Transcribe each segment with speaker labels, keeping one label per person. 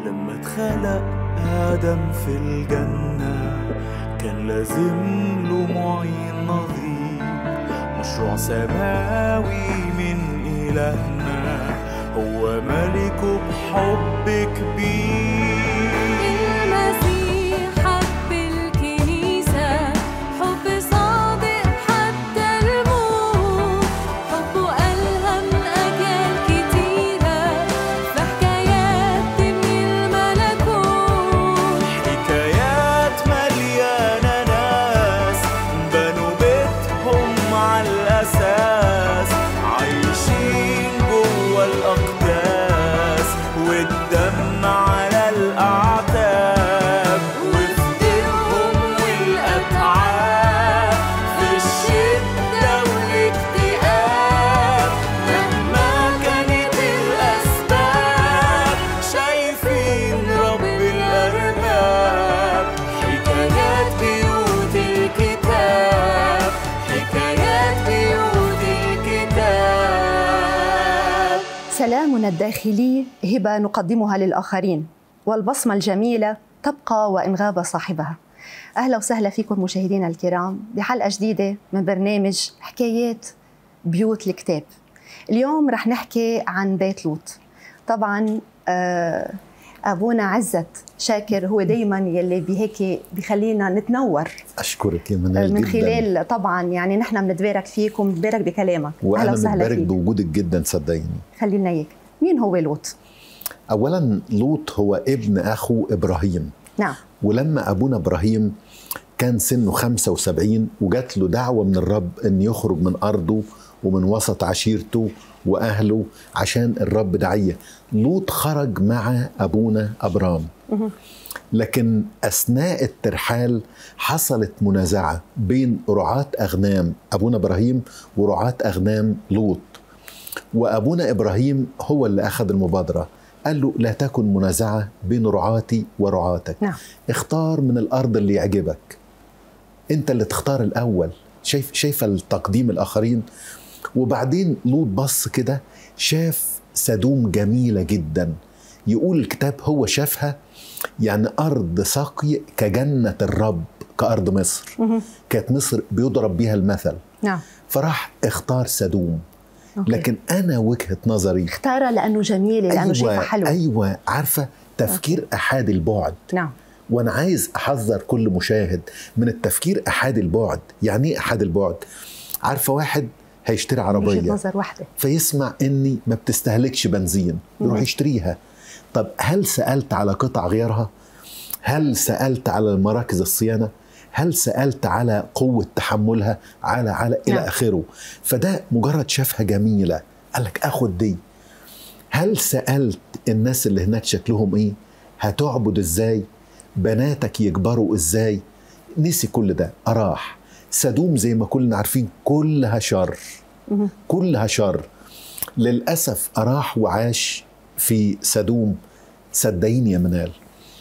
Speaker 1: لما اتخلق آدم في الجنة كان لازم له معين نظير مشروع سماوي من إلهنا هو ملكه بحب كبير
Speaker 2: المسيح حب الكنيسة حب صادق حتى الموت حبه ألهم أجيال كتيرة في حكايات تبني الملكوت
Speaker 1: حكايات مليانة ناس بنوا بيتهم على الأساس عايشين جوا الأقداس والدم على الأعتاب وفي دينهم والأتعاب في الشدة والاكتئاب مهما كانت الأسباب شايفين رب الأرباب حكايات بيوت الكتاب حكايات بيوت الكتاب
Speaker 3: سلامنا الداخلي هبه نقدمها للاخرين والبصمه الجميله تبقى وان غاب صاحبها. اهلا وسهلا فيكم مشاهدينا الكرام بحلقه جديده من برنامج حكايات بيوت الكتاب. اليوم رح نحكي عن بيت لوط. طبعا آه، ابونا عزت شاكر هو دائما يلي بهيك بخلينا نتنور
Speaker 4: اشكرك يا منال
Speaker 3: من
Speaker 4: جدا
Speaker 3: خلال طبعا يعني نحن بنتبارك فيك وبنتبارك بكلامك
Speaker 4: وانا
Speaker 3: وسهلا
Speaker 4: متبارك
Speaker 3: فيك
Speaker 4: بوجودك جدا صدقيني
Speaker 3: خلينا اياك مين هو لوط؟
Speaker 4: اولا لوط هو ابن اخو ابراهيم
Speaker 3: نعم
Speaker 4: ولما ابونا ابراهيم كان سنه 75 وجات له دعوه من الرب ان يخرج من ارضه ومن وسط عشيرته واهله عشان الرب دعيه لوط خرج مع ابونا ابرام لكن اثناء الترحال حصلت منازعه بين رعاه اغنام ابونا ابراهيم ورعاه اغنام لوط وابونا ابراهيم هو اللي اخذ المبادره قال له لا تكن منازعه بين رعاتي ورعاتك
Speaker 3: نعم
Speaker 4: اختار من الارض اللي يعجبك انت اللي تختار الاول شايف شايفه التقديم الاخرين وبعدين لوط بص كده شاف سدوم جميله جدا يقول الكتاب هو شافها يعني ارض سقي كجنه الرب كارض مصر
Speaker 3: مهم.
Speaker 4: كانت مصر بيضرب بيها المثل
Speaker 3: نعم
Speaker 4: فراح اختار سدوم
Speaker 3: أوكي.
Speaker 4: لكن انا وجهه نظري
Speaker 3: اختارها لانه جميله لانه شايفها حلوه
Speaker 4: ايوه عارفه تفكير احاد البعد
Speaker 3: نعم
Speaker 4: وانا عايز احذر كل مشاهد من التفكير احاد البعد يعني ايه احاد البعد عارفه واحد هيشتري
Speaker 3: وجهه
Speaker 4: عربيه
Speaker 3: نظر واحده
Speaker 4: فيسمع اني ما بتستهلكش بنزين يروح
Speaker 3: مم.
Speaker 4: يشتريها طب هل سالت على قطع غيارها هل سالت على مراكز الصيانه هل سالت على قوه تحملها على على الى
Speaker 3: نعم.
Speaker 4: اخره فده مجرد شافها جميله قال لك اخد دي هل سالت الناس اللي هناك شكلهم ايه هتعبد ازاي بناتك يكبروا ازاي نسي كل ده راح سدوم زي ما كلنا عارفين كلها شر
Speaker 3: مهم.
Speaker 4: كلها شر للأسف راح وعاش في سدوم صدقيني يا منال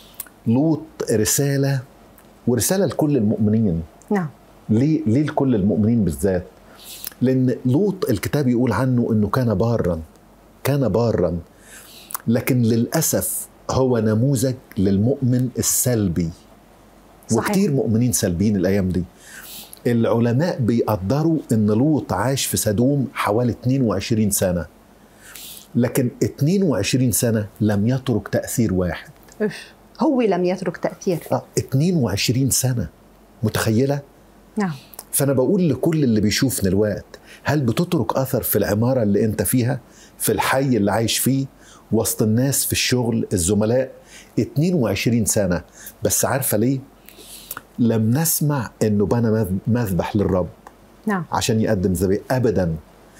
Speaker 4: لوط رسالة ورسالة لكل المؤمنين
Speaker 3: نعم
Speaker 4: ليه ليه لكل المؤمنين بالذات؟ لأن لوط الكتاب يقول عنه إنه كان بارا كان بارا لكن للأسف هو نموذج للمؤمن السلبي
Speaker 3: صحيح.
Speaker 4: وكتير مؤمنين سلبيين الأيام دي العلماء بيقدروا ان لوط عاش في سدوم حوالي 22 سنه لكن 22 سنه لم يترك تاثير واحد
Speaker 3: أف. هو لم يترك تاثير
Speaker 4: اه 22 سنه متخيله
Speaker 3: نعم
Speaker 4: فانا بقول لكل اللي بيشوفنا الوقت هل بتترك اثر في العماره اللي انت فيها في الحي اللي عايش فيه وسط الناس في الشغل الزملاء 22 سنه بس عارفه ليه لم نسمع انه بنى مذ- مذبح للرب
Speaker 3: نعم
Speaker 4: عشان يقدم ذبيحه ابدا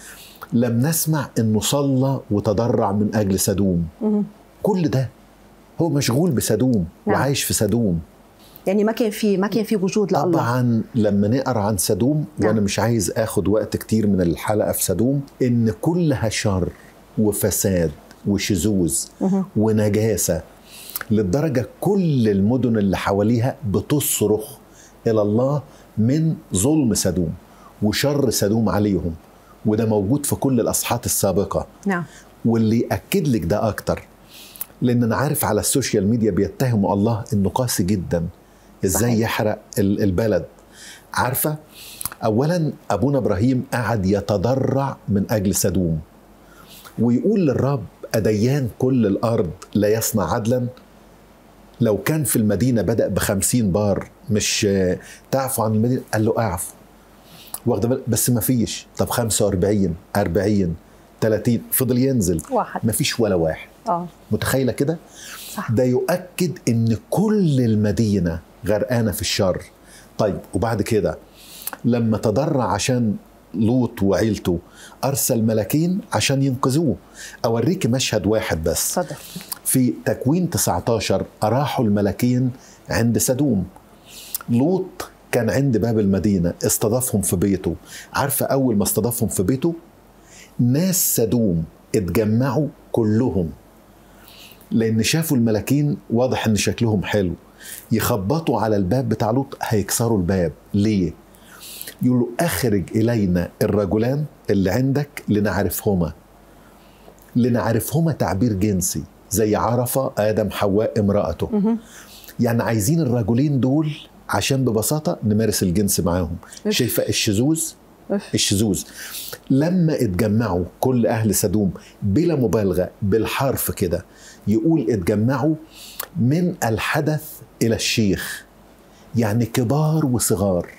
Speaker 4: لم نسمع انه صلى وتضرع من اجل سدوم
Speaker 3: مهم.
Speaker 4: كل ده هو مشغول بسدوم
Speaker 3: نعم.
Speaker 4: وعايش في سدوم
Speaker 3: يعني ما كان في ما كان في وجود لله
Speaker 4: طبعا لما نقرا عن سدوم
Speaker 3: نعم.
Speaker 4: وانا مش عايز اخد وقت كتير من الحلقه في سدوم ان كلها شر وفساد وشذوذ
Speaker 3: مهم.
Speaker 4: ونجاسه للدرجه كل المدن اللي حواليها بتصرخ الى الله من ظلم سدوم وشر سدوم عليهم وده موجود في كل الاصحاحات السابقه
Speaker 3: نعم
Speaker 4: واللي ياكد لك ده اكتر لان انا عارف على السوشيال ميديا بيتهموا الله انه قاسي جدا ازاي
Speaker 3: صحيح.
Speaker 4: يحرق ال- البلد عارفه اولا ابونا ابراهيم قعد يتضرع من اجل سدوم ويقول للرب اديان كل الارض لا يصنع عدلا لو كان في المدينه بدا بخمسين بار مش آه، تعفو عن المدينه قال له اعفو واخد بالك بس ما فيش طب 45 40 30 فضل ينزل
Speaker 3: واحد
Speaker 4: ما فيش ولا واحد
Speaker 3: اه
Speaker 4: متخيله كده
Speaker 3: صح
Speaker 4: ده يؤكد ان كل المدينه غرقانه في الشر طيب وبعد كده لما تضرع عشان لوط وعيلته ارسل ملاكين عشان ينقذوه اوريك مشهد واحد بس
Speaker 3: اتفضل
Speaker 4: في تكوين 19 أراحوا الملاكين عند سدوم لوط كان عند باب المدينة استضافهم في بيته عارفة أول ما استضافهم في بيته ناس سدوم اتجمعوا كلهم لأن شافوا الملاكين واضح إن شكلهم حلو يخبطوا على الباب بتاع لوط هيكسروا الباب ليه؟ يقولوا أخرج إلينا الرجلان اللي عندك لنعرفهما لنعرفهما تعبير جنسي زي عرفة آدم حواء امرأته يعني عايزين الرجلين دول عشان ببساطة نمارس الجنس معاهم
Speaker 3: أف.
Speaker 4: شايفة الشذوذ
Speaker 3: أف.
Speaker 4: الشذوذ لما اتجمعوا كل أهل سدوم بلا مبالغة بالحرف كده يقول اتجمعوا من الحدث إلى الشيخ يعني كبار وصغار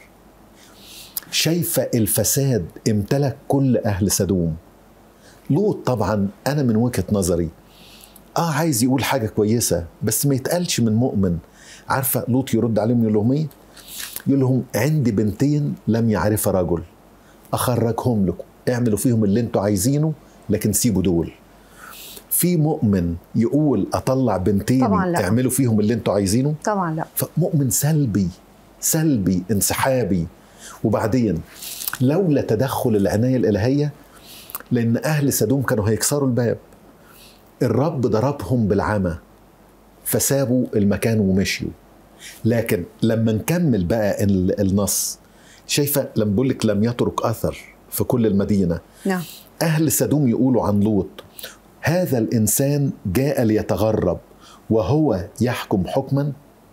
Speaker 4: شايفة الفساد امتلك كل أهل سدوم لوط طبعا أنا من وجهة نظري اه عايز يقول حاجه كويسه بس ما يتقالش من مؤمن عارفه لوط يرد عليهم يقول لهم ايه يقول لهم عندي بنتين لم يعرف رجل اخرجهم لكم اعملوا فيهم اللي انتوا عايزينه لكن سيبوا دول في مؤمن يقول اطلع بنتين
Speaker 3: طبعاً لا.
Speaker 4: اعملوا فيهم اللي انتوا عايزينه
Speaker 3: طبعا لا
Speaker 4: فمؤمن سلبي سلبي انسحابي وبعدين لولا تدخل العناية الإلهية لأن أهل سدوم كانوا هيكسروا الباب الرب ضربهم بالعمى فسابوا المكان ومشيوا لكن لما نكمل بقى ال- النص شايفة لما بقول لك لم يترك أثر في كل المدينة
Speaker 3: نعم
Speaker 4: أهل سدوم يقولوا عن لوط هذا الإنسان جاء ليتغرب وهو يحكم حكما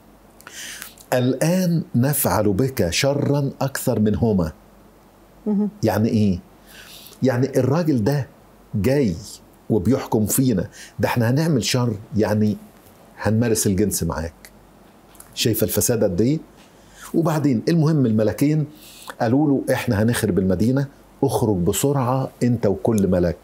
Speaker 4: الآن نفعل بك شرا أكثر منهما
Speaker 3: مهم.
Speaker 4: يعني إيه؟ يعني الراجل ده جاي وبيحكم فينا ده احنا هنعمل شر يعني هنمارس الجنس معاك شايفة الفساد قد ايه؟ وبعدين المهم الملكين قالوا له احنا هنخرب المدينة اخرج بسرعة انت وكل ملك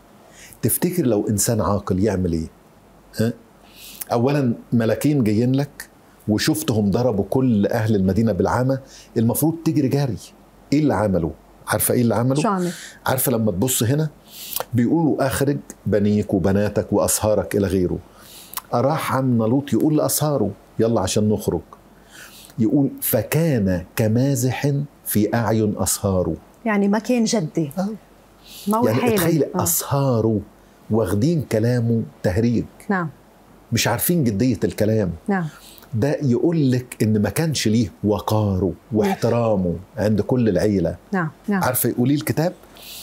Speaker 4: تفتكر لو انسان عاقل يعمل ايه؟ ها؟ اولا ملكين جايين لك وشفتهم ضربوا كل اهل المدينة بالعامة المفروض تجري جري ايه اللي عملوا؟ عارفة ايه اللي عملوا؟
Speaker 3: شو عمل؟
Speaker 4: عارفه لما تبص هنا بيقولوا اخرج بنيك وبناتك واصهارك الى غيره اراح عمنا لوط يقول لاصهاره يلا عشان نخرج يقول فكان كمازح في اعين اصهاره
Speaker 3: يعني ما كان جدي ما هو
Speaker 4: يعني
Speaker 3: حالم.
Speaker 4: تخيل
Speaker 3: آه.
Speaker 4: اصهاره واخدين كلامه تهريج
Speaker 3: نعم
Speaker 4: مش عارفين جديه الكلام
Speaker 3: نعم
Speaker 4: ده يقول لك ان ما كانش ليه وقاره واحترامه عند كل العيله
Speaker 3: نعم نعم
Speaker 4: عارفه يقولي الكتاب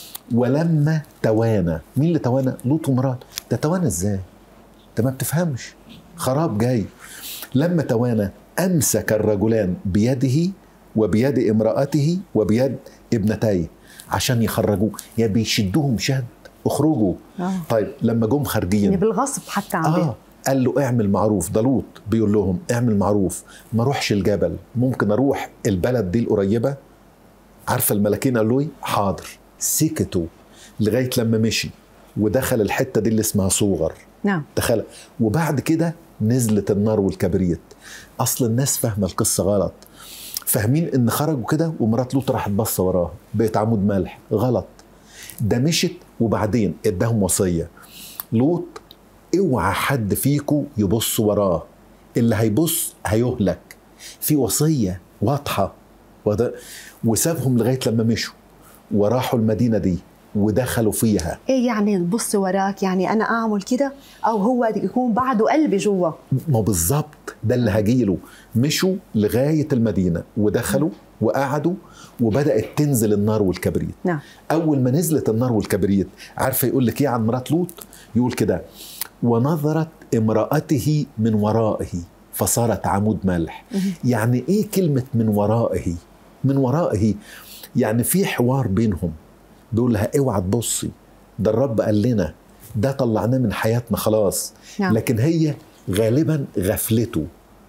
Speaker 4: ولما توانى مين اللي توانى لوط ومراته تتوانى ازاي انت ما بتفهمش خراب جاي لما توانى امسك الرجلان بيده وبيد امراته وبيد ابنتيه عشان يخرجوه يا بيشدوهم شد اخرجوا
Speaker 3: آه.
Speaker 4: طيب لما جم
Speaker 3: يعني
Speaker 4: خارجين
Speaker 3: بالغصب حتى عم
Speaker 4: اه قال له اعمل معروف ده لوط بيقول لهم اعمل معروف ما اروحش الجبل ممكن اروح البلد دي القريبه عارفه الملاكين قالوا له ايه حاضر سكتوا لغايه لما مشي ودخل الحته دي اللي اسمها صوغر
Speaker 3: نعم
Speaker 4: دخل وبعد كده نزلت النار والكبريت اصل الناس فاهمه القصه غلط فاهمين ان خرجوا كده ومرات لوط راحت بص وراه بقت عمود ملح غلط ده مشت وبعدين اداهم وصيه لوط اوعى حد فيكو يبص وراه اللي هيبص هيهلك في وصيه واضحه وده وسابهم لغايه لما مشوا وراحوا المدينه دي ودخلوا فيها
Speaker 3: ايه يعني تبص وراك يعني انا اعمل كده او هو يكون بعده قلبي جوا
Speaker 4: ما بالظبط ده اللي هجيله مشوا لغايه المدينه ودخلوا وقعدوا وبدات تنزل النار والكبريت
Speaker 3: نعم
Speaker 4: اول ما نزلت النار والكبريت عارفه يقول لك ايه عن مرات لوط يقول كده ونظرت امرأته من ورائه فصارت عمود ملح يعني ايه كلمة من ورائه من ورائه يعني في حوار بينهم بيقول لها اوعى تبصي ده الرب قال لنا ده طلعناه من حياتنا خلاص
Speaker 3: نعم.
Speaker 4: لكن هي غالبا غفلته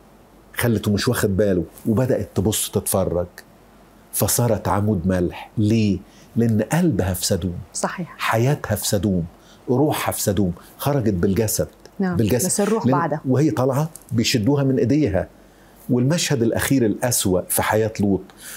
Speaker 4: خلته مش واخد باله وبدأت تبص تتفرج فصارت عمود ملح ليه؟ لأن قلبها في سدوم
Speaker 3: صحيح
Speaker 4: حياتها في سدوم روحها في سدوم خرجت بالجسد
Speaker 3: نعم
Speaker 4: بالجسد
Speaker 3: بس الروح
Speaker 4: لأن-
Speaker 3: بعدها
Speaker 4: وهي طالعه بيشدوها من ايديها والمشهد الاخير الاسوا في حياه لوط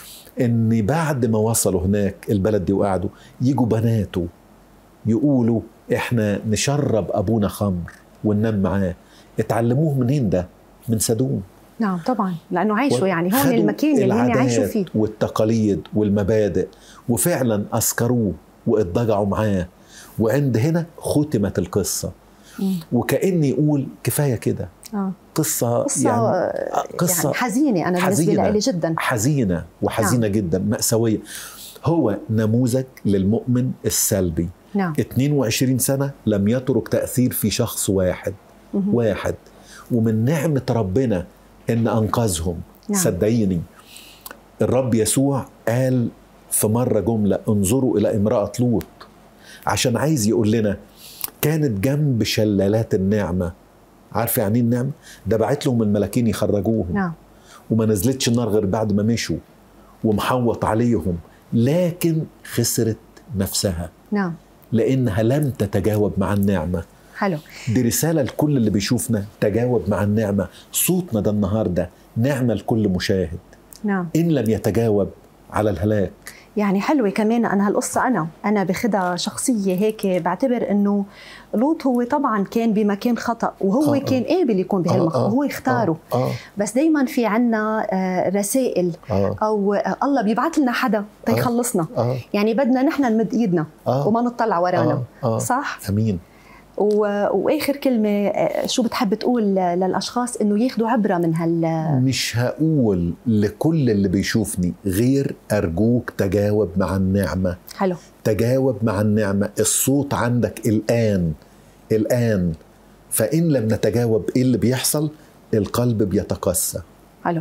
Speaker 4: ان بعد ما وصلوا هناك البلد دي وقعدوا يجوا بناته يقولوا احنا نشرب ابونا خمر وننام معاه اتعلموه منين ده من سدوم
Speaker 3: نعم طبعا لانه عايشوا يعني هون
Speaker 4: خدوا
Speaker 3: المكان اللي هن عايشوا
Speaker 4: العادات
Speaker 3: فيه
Speaker 4: والتقاليد والمبادئ وفعلا اسكروه واضطجعوا معاه وعند هنا ختمت القصه
Speaker 3: مم.
Speaker 4: وكأن يقول كفايه كده
Speaker 3: اه
Speaker 4: قصه
Speaker 3: قصه
Speaker 4: يعني
Speaker 3: يعني,
Speaker 4: قصه
Speaker 3: يعني حزينه انا بالنسبه
Speaker 4: حزينة.
Speaker 3: لي جدا
Speaker 4: حزينه وحزينه جدا مأساويه هو نموذج للمؤمن السلبي
Speaker 3: نعم
Speaker 4: 22 سنه لم يترك تأثير في شخص واحد
Speaker 3: مهم.
Speaker 4: واحد ومن نعمه ربنا ان انقذهم
Speaker 3: نعم.
Speaker 4: صدقيني الرب يسوع قال في مره جمله انظروا الى امراه لوط عشان عايز يقول لنا كانت جنب شلالات النعمه عارف يعني ايه النعمه ده بعت لهم الملاكين يخرجوهم
Speaker 3: نعم
Speaker 4: وما نزلتش النار غير بعد ما مشوا ومحوط عليهم لكن خسرت نفسها
Speaker 3: نعم
Speaker 4: لانها لم تتجاوب مع النعمه
Speaker 3: حلو
Speaker 4: دي رسالة لكل اللي بيشوفنا تجاوب مع النعمة صوتنا ده النهاردة نعمة لكل مشاهد
Speaker 3: نعم
Speaker 4: إن لم يتجاوب على الهلاك
Speaker 3: يعني حلوه كمان انا هالقصه انا انا باخدها شخصيه هيك بعتبر انه لوط هو طبعا كان بمكان خطا وهو
Speaker 4: آه،
Speaker 3: آه
Speaker 4: آه.
Speaker 3: كان قابل يكون بهالمكان
Speaker 4: آه، آه،
Speaker 3: وهو اختاره
Speaker 4: آه آه,
Speaker 3: بس دايما في عنا آه رسائل
Speaker 4: آه,
Speaker 3: او آه الله بيبعث لنا حدا تيخلصنا
Speaker 4: آه,
Speaker 3: يعني بدنا نحن نمد ايدنا
Speaker 4: آه.
Speaker 3: وما نطلع ورانا
Speaker 4: آه, آه
Speaker 3: صح
Speaker 4: أمين
Speaker 3: و... واخر كلمه آه، شو بتحب تقول للاشخاص انه ياخذوا عبره من هال
Speaker 4: مش هقول لكل اللي بيشوفني غير أرجوك تجاوب مع النعمة
Speaker 3: حلو
Speaker 4: تجاوب مع النعمة الصوت عندك الآن الآن فإن لم نتجاوب إيه اللي بيحصل القلب بيتقسى
Speaker 3: حلو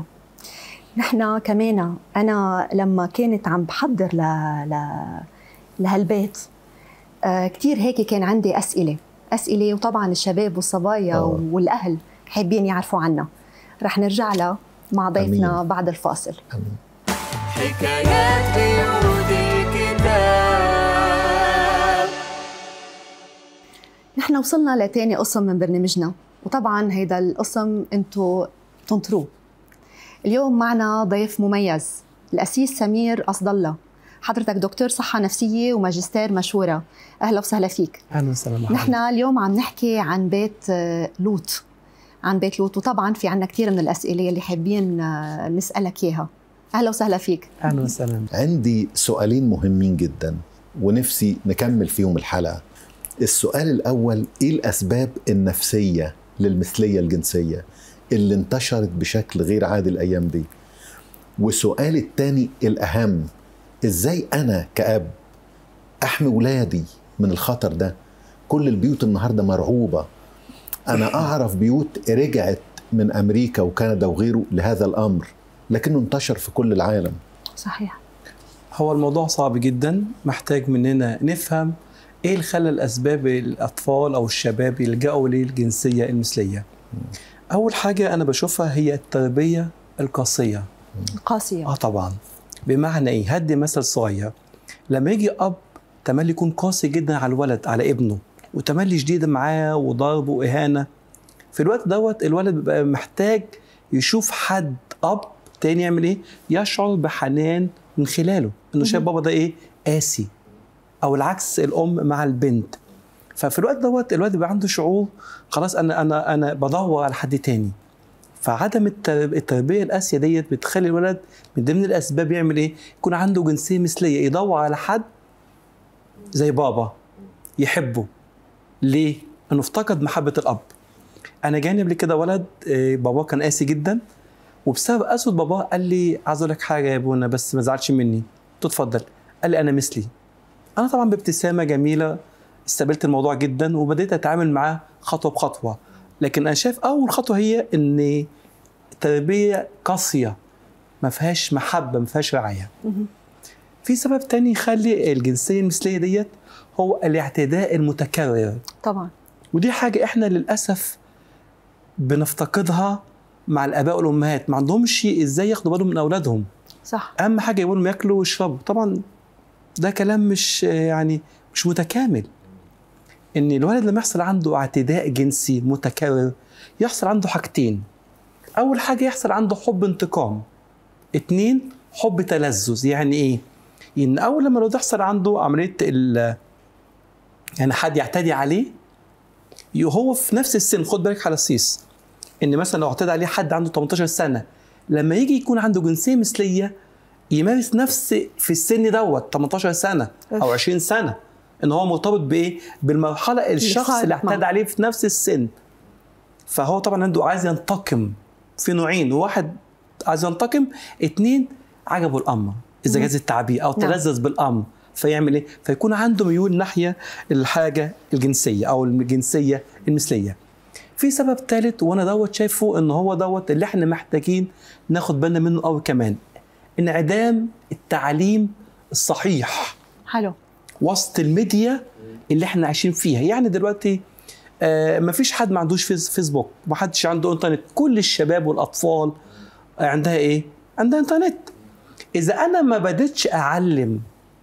Speaker 3: نحن كمان انا لما كنت عم بحضر ل... ل... لهالبيت آه كثير هيك كان عندي اسئله اسئله وطبعا الشباب والصبايا
Speaker 4: آه.
Speaker 3: والاهل حابين يعرفوا عنا رح نرجع لها مع ضيفنا
Speaker 4: أمين.
Speaker 3: بعد الفاصل
Speaker 4: أمين
Speaker 1: حكايات بيوت الكتاب
Speaker 3: نحن وصلنا لتاني قسم من برنامجنا وطبعا هيدا القسم انتو تنطروه اليوم معنا ضيف مميز الأسيس سمير أصد الله حضرتك دكتور صحة نفسية وماجستير مشورة أهلا وسهلا فيك
Speaker 5: اهلا وسهلا مرحبا
Speaker 3: نحن اليوم عم نحكي عن بيت آه، لوط عن بيت لوط وطبعا في عنا كثير من الأسئلة اللي حابين آه، نسألك إياها أهلا وسهلا فيك
Speaker 5: اهلا وسهلا
Speaker 4: عندي سؤالين مهمين جدا ونفسي نكمل فيهم الحلقة السؤال الأول إيه الأسباب النفسية للمثلية الجنسية اللي انتشرت بشكل غير عادي الأيام دي والسؤال الثاني الأهم إزاي أنا كأب أحمي ولادي من الخطر ده كل البيوت النهاردة مرعوبة أنا أعرف بيوت رجعت من أمريكا وكندا وغيره لهذا الأمر لكنه انتشر في كل العالم
Speaker 3: صحيح
Speaker 5: هو الموضوع صعب جدا محتاج مننا نفهم ايه اللي خلى الاسباب الاطفال او الشباب يلجأوا للجنسيه المثليه اول حاجه انا بشوفها هي التربيه القاسيه
Speaker 3: قاسية
Speaker 5: اه طبعا بمعنى ايه هدي مثل صغير لما يجي اب تملي يكون قاسي جدا على الولد على ابنه وتملي شديد معاه وضرب واهانه في الوقت دوت الولد بيبقى محتاج يشوف حد اب تاني يعمل ايه يشعر بحنان من خلاله انه شايف بابا ده ايه قاسي او العكس الام مع البنت ففي الوقت دوت الولد بيبقى عنده شعور خلاص انا انا انا بدور على حد تاني فعدم التر- التربيه القاسيه ديت بتخلي الولد من ضمن الاسباب يعمل ايه؟ يكون عنده جنسيه مثليه يدور على حد زي بابا يحبه ليه؟ انه افتقد محبه الاب انا جاني قبل كده ولد آه، باباه كان قاسي جدا وبسبب قسوه باباه قال لي عايز اقول لك حاجه يا ابونا بس ما تزعلش مني قلت له اتفضل قال لي انا مثلي انا طبعا بابتسامه جميله استقبلت الموضوع جدا وبديت اتعامل معاه خطوه بخطوه لكن انا شايف اول خطوه هي ان تربيه قاسيه ما فيهاش محبه ما فيهاش رعايه
Speaker 3: مهم.
Speaker 5: في سبب تاني يخلي الجنسيه المثليه ديت هو الاعتداء المتكرر
Speaker 3: طبعا
Speaker 5: ودي حاجه احنا للاسف بنفتقدها مع الاباء والامهات ما عندهمش ازاي ياخدوا بالهم من اولادهم
Speaker 3: صح
Speaker 5: اهم حاجه يقولوا لهم ياكلوا ويشربوا طبعا ده كلام مش يعني مش متكامل ان الولد لما يحصل عنده اعتداء جنسي متكرر يحصل عنده حاجتين اول حاجه يحصل عنده حب انتقام اتنين حب تلذذ يعني ايه ان اول لما لو تحصل عنده عمليه ال يعني حد يعتدي عليه هو في نفس السن خد بالك على السيس ان مثلا لو اعتدى عليه حد عنده 18 سنه لما يجي يكون عنده جنسيه مثليه يمارس نفس في السن دوت 18 سنه او 20 سنه ان هو مرتبط بايه بالمرحله الشخص
Speaker 3: صارت
Speaker 5: اللي
Speaker 3: معه.
Speaker 5: اعتدى عليه في نفس السن فهو طبعا عنده عايز ينتقم في نوعين واحد عايز ينتقم اتنين عجبه الامر اذا جاز التعبير او
Speaker 3: نعم.
Speaker 5: تلذذ بالامر فيعمل ايه فيكون عنده ميول ناحيه الحاجه الجنسيه او الجنسيه المثليه في سبب ثالث وانا دوت شايفه ان هو دوت اللي احنا محتاجين ناخد بالنا منه قوي كمان انعدام التعليم الصحيح
Speaker 3: حلو
Speaker 5: وسط الميديا اللي احنا عايشين فيها يعني دلوقتي آه مفيش حد ما عندوش فيس فيسبوك ما حدش عنده انترنت كل الشباب والاطفال عندها ايه عندها انترنت اذا انا ما بديتش اعلم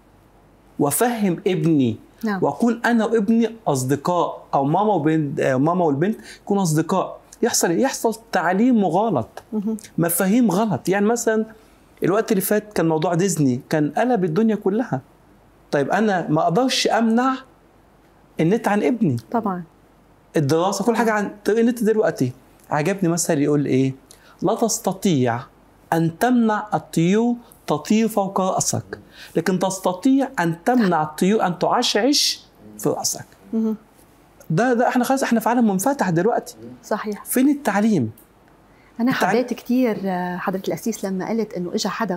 Speaker 5: وافهم ابني
Speaker 3: نعم
Speaker 5: واكون انا وابني اصدقاء او ماما وبنت آه، ماما والبنت يكونوا اصدقاء يحصل إيه؟ يحصل تعليم غلط
Speaker 3: مهم.
Speaker 5: مفاهيم غلط يعني مثلا الوقت اللي فات كان موضوع ديزني كان قلب الدنيا كلها طيب انا ما اقدرش امنع النت عن ابني
Speaker 3: طبعا
Speaker 5: الدراسه كل حاجه عن طيب النت دلوقتي عجبني مثل يقول ايه لا تستطيع ان تمنع الطيور تطير فوق راسك لكن تستطيع ان تمنع الطيور ان تعشعش في راسك
Speaker 3: مهم.
Speaker 5: ده ده احنا خلاص احنا في عالم منفتح دلوقتي
Speaker 3: صحيح
Speaker 5: فين التعليم
Speaker 3: انا
Speaker 5: التعليم-
Speaker 3: حبيت كثير حضره الاسيس لما قلت انه اجى حدا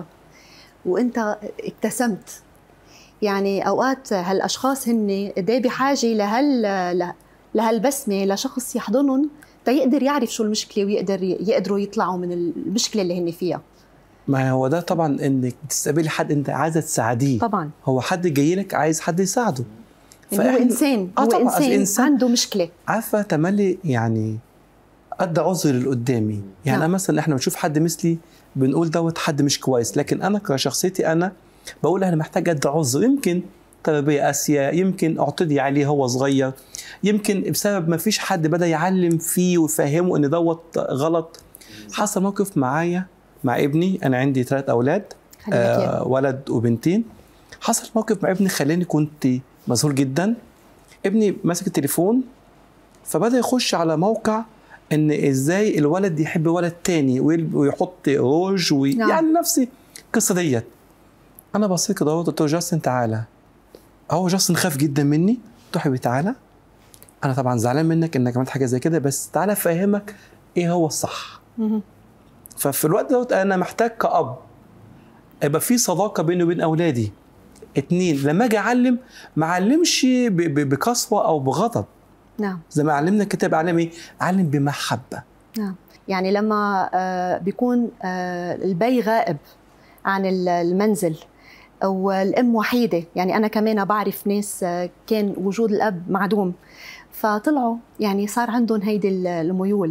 Speaker 3: وانت ابتسمت يعني اوقات هالاشخاص هن قد إيه بحاجه لهال ل- لهالبسمه لشخص يحضنهم تيقدر يعرف شو المشكله ويقدر يقدروا يطلعوا من المشكله اللي هن فيها
Speaker 5: ما هو ده طبعا انك تستقبلي حد انت عايزه تساعديه
Speaker 3: طبعا
Speaker 5: هو حد جاي لك عايز حد يساعده
Speaker 3: يعني هو
Speaker 5: فإحنا-
Speaker 3: انسان
Speaker 5: آه
Speaker 3: هو
Speaker 5: طبعاً،
Speaker 3: انسان,
Speaker 5: الإنسان-
Speaker 3: عنده مشكله
Speaker 5: عارفه تملي يعني قد عذر اللي قدامي يعني
Speaker 3: نعم.
Speaker 5: أنا مثلا احنا بنشوف حد مثلي بنقول دوت حد مش كويس لكن انا كشخصيتي انا بقول انا محتاج قد عذر يمكن تربيه قاسيه يمكن اعتدي عليه هو صغير يمكن بسبب ما فيش حد بدا يعلم فيه ويفهمه ان دوت غلط حصل موقف معايا مع ابني انا عندي ثلاث اولاد
Speaker 3: خلي بالك يا
Speaker 5: آه ولد وبنتين حصل موقف مع ابني خلاني كنت مذهول جدا ابني ماسك التليفون فبدا يخش على موقع ان ازاي الولد يحب ولد تاني ويل- ويحط روج وي...
Speaker 3: نعم.
Speaker 5: يعني نفسي القصه ديت انا بصيت كده قلت له جاستن تعالى هو جاستن خاف جدا مني قلت له حبيبي تعالى انا طبعا زعلان منك انك عملت حاجه زي كده بس تعالى افهمك ايه هو الصح
Speaker 3: مهم.
Speaker 5: ففي الوقت دوت انا محتاج كأب يبقى في صداقه بيني وبين اولادي اتنين لما اجي اعلم ما اعلمش ب- ب- بقسوه او بغضب
Speaker 3: نعم
Speaker 5: زي ما علمنا الكتاب اعلم ايه؟ اعلم بمحبه
Speaker 3: نعم يعني لما آه، بيكون آه، البي غائب عن ال- المنزل او الام وحيده يعني انا كمان بعرف ناس آه، كان وجود الاب معدوم فطلعوا يعني صار عندهم هيدي ال- الميول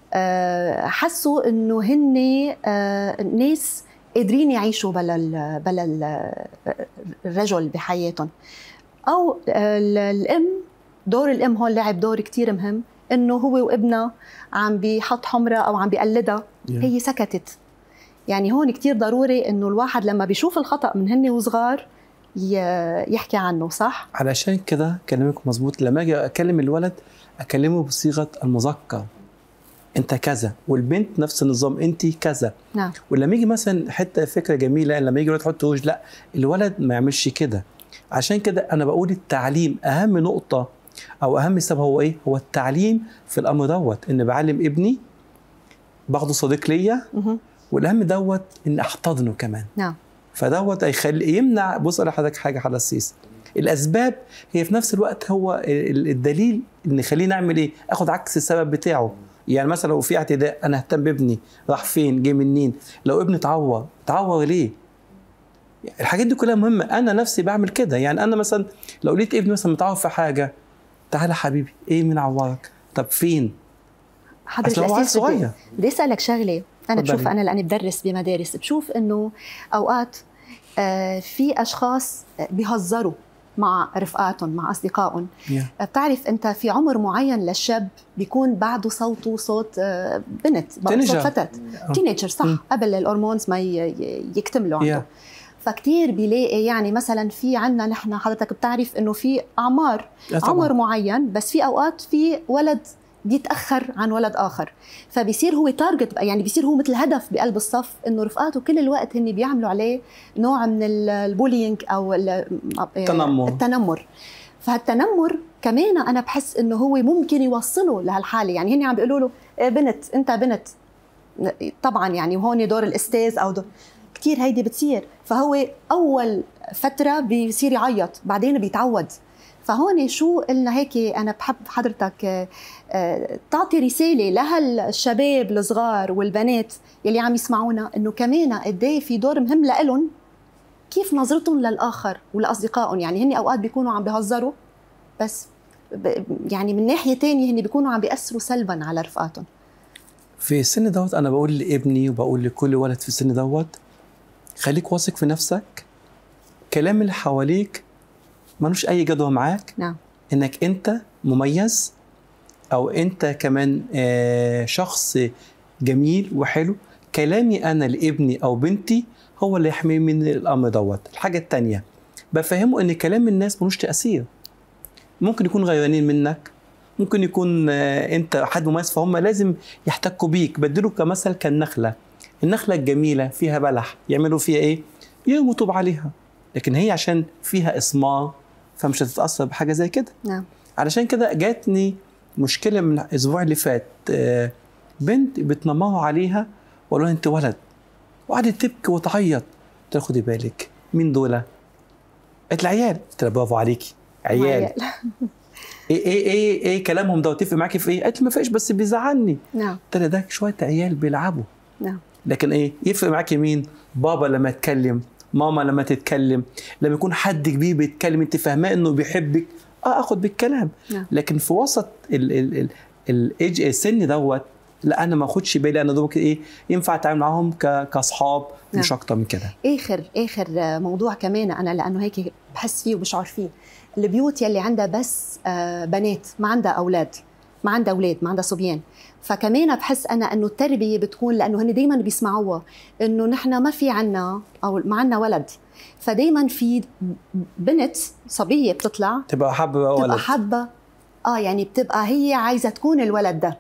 Speaker 3: آه، حسوا انه هن آه، ناس قادرين يعيشوا بلا ال- بلا ال- الرجل بحياتهم او آه، ال- الام دور الام هون لعب دور كتير مهم انه هو وابنها عم بيحط حمرة او عم بيقلدها هي سكتت يعني هون كتير ضروري انه الواحد لما بيشوف الخطا من هن وصغار ي- يحكي عنه صح
Speaker 5: علشان كده كلامك مظبوط لما اجي اكلم الولد اكلمه بصيغه المذكر انت كذا والبنت نفس النظام انت كذا
Speaker 3: نعم
Speaker 5: ولما يجي مثلا حته فكره جميله لما يجي الولد يحط وجه لا الولد ما يعملش كده عشان كده انا بقول التعليم اهم نقطه او اهم سبب هو ايه هو التعليم في الامر دوت ان بعلم ابني باخده صديق ليا
Speaker 3: مهم.
Speaker 5: والاهم دوت ان احتضنه كمان
Speaker 3: نعم
Speaker 5: فدوت هيخلي يمنع بص على حضرتك حاجه على السيس الاسباب هي في نفس الوقت هو ال- الدليل ان يخليني اعمل ايه اخد عكس السبب بتاعه يعني مثلا لو في اعتداء انا اهتم بابني راح فين جه منين لو ابني اتعور اتعور ليه الحاجات دي كلها مهمه انا نفسي بعمل كده يعني انا مثلا لو لقيت ابني مثلا متعور في حاجه تعالى حبيبي ايه مين عورك طب فين
Speaker 3: حضرة
Speaker 5: أصل هو عيل
Speaker 3: الأسيس بدي-
Speaker 5: صغير.
Speaker 3: بدي اسالك شغله انا
Speaker 5: تفضلي.
Speaker 3: بشوف انا لاني بدرس بمدارس بشوف انه اوقات آه، في اشخاص بيهزروا مع رفقاتهم مع اصدقائهم
Speaker 5: Yeah.
Speaker 3: بتعرف انت في عمر معين للشاب بيكون بعده صوته صوت آه، بنت بعده صوت
Speaker 5: Teenager.
Speaker 3: فتاه تينيجر صح
Speaker 5: مم.
Speaker 3: قبل الهرمونز ما ي- ي- يكتملوا عنده
Speaker 5: Yeah.
Speaker 3: فكتير بيلاقي يعني مثلا في عنا نحن حضرتك بتعرف انه في اعمار
Speaker 5: آه طبعاً.
Speaker 3: عمر معين بس في اوقات في ولد بيتاخر عن ولد اخر فبيصير هو تارجت يعني بيصير هو مثل هدف بقلب الصف انه رفقاته كل الوقت هن بيعملوا عليه نوع من ال- البولينج او ال-
Speaker 5: التنمر.
Speaker 3: التنمر فهالتنمر كمان انا بحس انه هو ممكن يوصله لهالحاله يعني هن عم بيقولوا له إيه بنت انت بنت طبعا يعني وهون دور الاستاذ او دور كثير هيدي بتصير فهو اول فتره بيصير يعيط بعدين بيتعود فهون شو قلنا هيك انا بحب حضرتك آه، آه، تعطي رساله لهالشباب الصغار والبنات يلي عم يسمعونا انه كمان قد إيه في دور مهم لإلهم كيف نظرتهم للاخر ولاصدقائهم يعني هن اوقات بيكونوا عم بيهزروا بس ب- يعني من ناحيه تانية هن بيكونوا عم بيأثروا سلبا على رفقاتهم
Speaker 5: في السن دوت انا بقول لابني وبقول لكل ولد في السن دوت خليك واثق في نفسك كلام اللي حواليك ملوش اي جدوى معاك
Speaker 3: نعم
Speaker 5: انك انت مميز او انت كمان آه، شخص جميل وحلو كلامي انا لابني او بنتي هو اللي يحميه من الامر دوت الحاجه التانية بفهمه ان كلام الناس ملوش تاثير ممكن يكون غيرانين منك ممكن يكون آه، انت حد مميز فهم لازم يحتكوا بيك بدلوا كمثل كالنخله النخله الجميله فيها بلح يعملوا فيها ايه يرموا طوب عليها لكن هي عشان فيها اسمار فمش هتتاثر بحاجه زي كده
Speaker 3: نعم
Speaker 5: علشان كده جاتني مشكله من الاسبوع اللي فات آه، بنت بتنمروا عليها وقالوا لها انت ولد وقعدت تبكي وتعيط قلت لها خدي بالك مين دول؟ قالت لي عيال قلت لها برافو عليكي عيال ايه ايه ايه ايه كلامهم ده وتفق معاكي في ايه؟ قالت لي ما فيش بس بيزعلني
Speaker 3: نعم
Speaker 5: قلت لها ده شويه عيال بيلعبوا
Speaker 3: نعم
Speaker 5: لكن ايه يفرق معاكي مين بابا لما يتكلم ماما لما تتكلم لما يكون حد كبير بيتكلم انت فاهماه انه بيحبك اه اخد بالكلام
Speaker 3: نعم.
Speaker 5: لكن في وسط ال ال ال الايدج السن دوت لا انا ما اخدش بالي انا دوبك ايه ينفع اتعامل معاهم ك- كاصحاب مش
Speaker 3: نعم.
Speaker 5: اكتر من كده
Speaker 3: اخر اخر موضوع كمان انا لانه هيك بحس فيه وبشعر فيه البيوت يلي عندها بس آه، بنات ما عندها اولاد ما عندها اولاد ما عندها صبيان فكمان بحس انا انه التربيه بتكون لانه هن دائما بيسمعوها انه نحن ما في عنا او ما عنا ولد فدائما في بنت صبيه بتطلع
Speaker 5: تبقى حابه
Speaker 3: بتبقى
Speaker 5: ولد
Speaker 3: حابه اه يعني بتبقى هي عايزه تكون الولد ده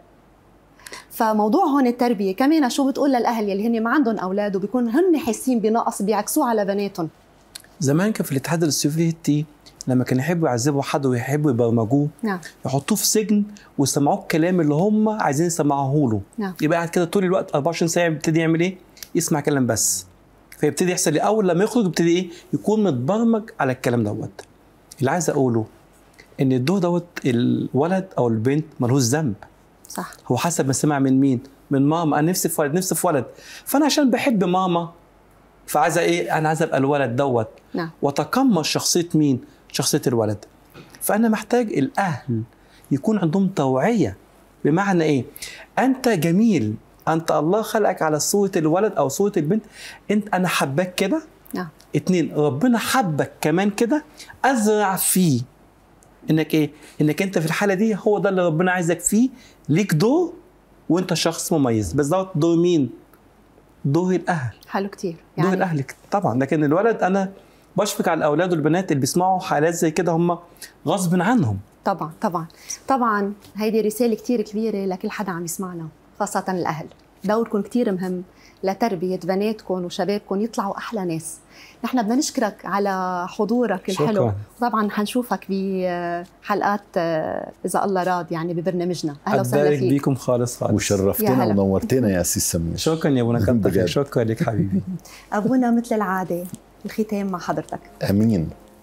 Speaker 3: فموضوع هون التربيه كمان شو بتقول للاهل يلي هن ما عندهم اولاد وبيكون هن حاسين بنقص بيعكسوه على بناتهم
Speaker 5: زمان كان في الاتحاد السوفيتي لما كانوا يحبوا يعذبوا حد ويحبوا يبرمجوه
Speaker 3: نعم
Speaker 5: يحطوه في سجن ويسمعوه الكلام اللي هم عايزين يسمعوه له
Speaker 3: نعم.
Speaker 5: يبقى قاعد كده طول الوقت 24 ساعه يبتدي يعمل ايه يسمع كلام بس فيبتدي يحصل ايه اول لما يخرج يبتدي ايه يكون متبرمج على الكلام دوت اللي عايز اقوله ان الدور دوت الولد او البنت ملهوش ذنب
Speaker 3: صح
Speaker 5: هو حسب ما سمع من مين من ماما انا نفسي في ولد نفسي في ولد فانا عشان بحب ماما فعايزه ايه انا عايزه ابقى الولد دوت
Speaker 3: نعم
Speaker 5: وتقمص شخصيه مين شخصيه الولد فانا محتاج الاهل يكون عندهم توعيه بمعنى ايه انت جميل انت الله خلقك على صوره الولد او صوره البنت انت انا حباك كده
Speaker 3: نعم
Speaker 5: اتنين ربنا حبك كمان كده ازرع فيه انك ايه انك انت في الحاله دي هو ده اللي ربنا عايزك فيه ليك دور وانت شخص مميز بس دوت دور مين دور الاهل
Speaker 3: حلو كتير
Speaker 5: دور
Speaker 3: يعني
Speaker 5: الاهل طبعا لكن الولد انا بشفق على الاولاد والبنات اللي بيسمعوا حالات زي كده هم غصب عنهم
Speaker 3: طبعا طبعا طبعا هيدي رساله كتير كبيره لكل حدا عم يسمعنا خاصه الاهل دوركم كتير مهم لتربيه بناتكم وشبابكم يطلعوا احلى ناس نحن بدنا نشكرك على حضورك
Speaker 5: شكراً.
Speaker 3: الحلو طبعا حنشوفك بحلقات آه، اذا الله راد يعني ببرنامجنا اهلا وسهلا
Speaker 5: اتبارك
Speaker 3: فيك
Speaker 5: بيكم خالص خالص
Speaker 3: يا
Speaker 4: وشرفتنا
Speaker 3: هلا.
Speaker 4: ونورتنا يا سي سمير
Speaker 5: شكرا يا ابونا كتر
Speaker 4: بجد.
Speaker 5: خير. شكرا لك حبيبي
Speaker 3: ابونا مثل العاده الختام مع حضرتك
Speaker 4: امين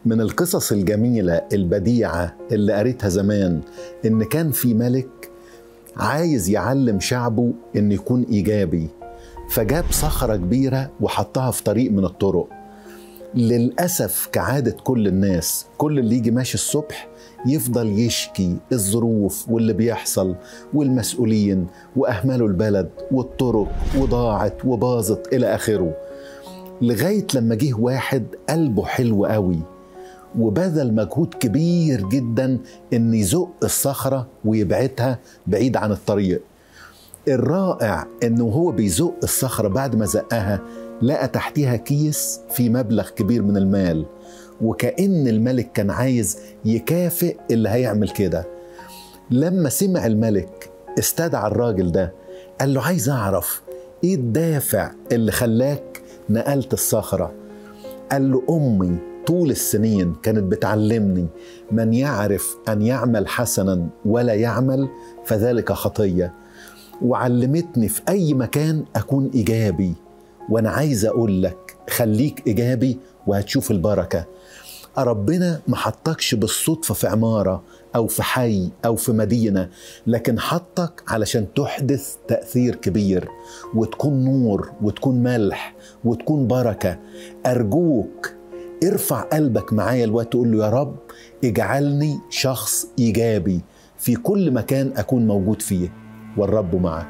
Speaker 4: من القصص الجميلة البديعة اللي قريتها زمان إن كان في ملك عايز يعلم شعبه إن يكون إيجابي فجاب صخرة كبيرة وحطها في طريق من الطرق للأسف كعادة كل الناس كل اللي يجي ماشي الصبح يفضل يشكي الظروف واللي بيحصل والمسؤولين وأهملوا البلد والطرق وضاعت وباظت إلى آخره لغاية لما جه واحد قلبه حلو قوي وبذل مجهود كبير جدا ان يزق الصخره ويبعدها بعيد عن الطريق الرائع انه هو بيزق الصخره بعد ما زقها لقى تحتها كيس في مبلغ كبير من المال وكأن الملك كان عايز يكافئ اللي هيعمل كده لما سمع الملك استدعى الراجل ده قال له عايز اعرف ايه الدافع اللي خلاك نقلت الصخره قال له امي طول السنين كانت بتعلمني من يعرف ان يعمل حسنا ولا يعمل فذلك خطيه وعلمتني في اي مكان اكون ايجابي وانا عايز اقول لك خليك ايجابي وهتشوف البركه ربنا ما حطكش بالصدفه في عماره او في حي او في مدينه لكن حطك علشان تحدث تاثير كبير وتكون نور وتكون ملح وتكون بركه ارجوك ارفع قلبك معايا الوقت تقول له يا رب اجعلني شخص ايجابي في كل مكان اكون موجود فيه والرب معك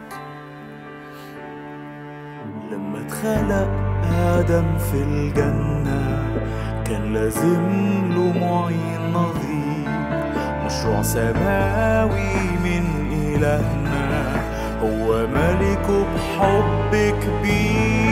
Speaker 1: لما اتخلق آدم في الجنة كان لازم له معين نظير مشروع سماوي من إلهنا هو ملكه بحب كبير